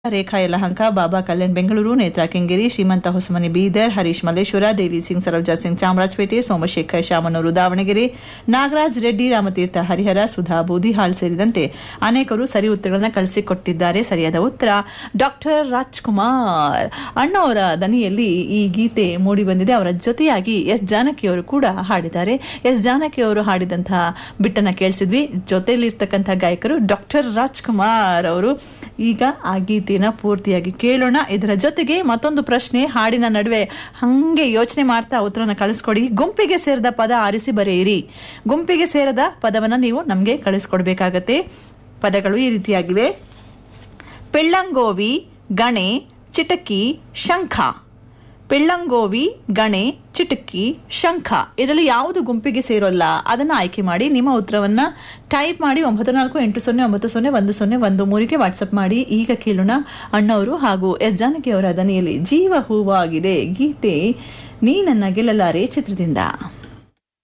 ರೇಖಾ ಯಲಹಂಕ ಬಾಬಾ ಕಲ್ಯಾಣ್ ಬೆಂಗಳೂರು ನೇತ್ರಾ ಕೆಂಗೇರಿ ಶ್ರೀಮಂತ ಹೊಸಮನಿ ಬೀದರ್ ಹರೀಶ್ ಮಲ್ಲೇಶ್ವರ ದೇವಿ ಸಿಂಗ್ ಸರೋಜಾ ಸಿಂಗ್ ಚಾಮರಾಜಪೇಟೆ ಸೋಮಶೇಖರ್ ಶಾಮನೂರು ದಾವಣಗೆರೆ ನಾಗರಾಜ್ ರೆಡ್ಡಿ ರಾಮತೀರ್ಥ ಹರಿಹರ ಸುಧಾ ಬೂದಿಹಾಳ್ ಸೇರಿದಂತೆ ಅನೇಕರು ಸರಿ ಉತ್ತರಗಳನ್ನ ಕಳಿಸಿಕೊಟ್ಟಿದ್ದಾರೆ ಸರಿಯಾದ ಉತ್ತರ ಡಾಕ್ಟರ್ ರಾಜ್ಕುಮಾರ್ ಅಣ್ಣವರ ದನಿಯಲ್ಲಿ ಈ ಗೀತೆ ಮೂಡಿ ಬಂದಿದೆ ಅವರ ಜೊತೆಯಾಗಿ ಎಸ್ ಜಾನಕಿಯವರು ಕೂಡ ಹಾಡಿದ್ದಾರೆ ಎಸ್ ಜಾನಕಿಯವರು ಹಾಡಿದಂತಹ ಬಿಟ್ಟನ್ನ ಕೇಳಿಸಿದ್ವಿ ಜೊತೆಯಲ್ಲಿರ್ತಕ್ಕಂಥ ಗಾಯಕರು ಡಾಕ್ಟರ್ ರಾಜ್ಕುಮಾರ್ ಅವರು ಈಗ ಆ ಗೀತೆನ ಪೂರ್ತಿಯಾಗಿ ಕೇಳೋಣ ಇದರ ಜೊತೆಗೆ ಮತ್ತೊಂದು ಪ್ರಶ್ನೆ ಹಾಡಿನ ನಡುವೆ ಹಂಗೆ ಯೋಚನೆ ಮಾಡ್ತಾ ಉತ್ತರನ ಕಳಿಸ್ಕೊಡಿ ಗುಂಪಿಗೆ ಸೇರಿದ ಪದ ಆರಿಸಿ ಬರೆಯಿರಿ ಗುಂಪಿಗೆ ಸೇರದ ಪದವನ್ನ ನೀವು ನಮಗೆ ಕಳಿಸ್ಕೊಡ್ಬೇಕಾಗತ್ತೆ ಪದಗಳು ಈ ರೀತಿಯಾಗಿವೆ ಪೆಳ್ಳಂಗೋವಿ ಗಣೆ ಚಿಟಕಿ ಶಂಖ ಪೆಳ್ಳಂಗೋವಿ ಗಣೆ ಚಿಟಕಿ ಶಂಖ ಇದರಲ್ಲಿ ಯಾವುದು ಗುಂಪಿಗೆ ಸೇರೋಲ್ಲ ಅದನ್ನು ಆಯ್ಕೆ ಮಾಡಿ ನಿಮ್ಮ ಉತ್ತರವನ್ನು ಟೈಪ್ ಮಾಡಿ ಒಂಬತ್ತು ನಾಲ್ಕು ಎಂಟು ಸೊನ್ನೆ ಒಂಬತ್ತು ಸೊನ್ನೆ ಒಂದು ಸೊನ್ನೆ ಒಂದು ಮೂರಿಗೆ ವಾಟ್ಸಪ್ ಮಾಡಿ ಈಗ ಕೇಳೋಣ ಅಣ್ಣವರು ಹಾಗೂ ಎಸ್ ಜಾನಕಿ ಅವರ ದನಿಯಲ್ಲಿ ಜೀವ ಹೂವಾಗಿದೆ ಗೀತೆ ನೀ ನನ್ನ ಗೆಲ್ಲಲಾರೆ ಚಿತ್ರದಿಂದ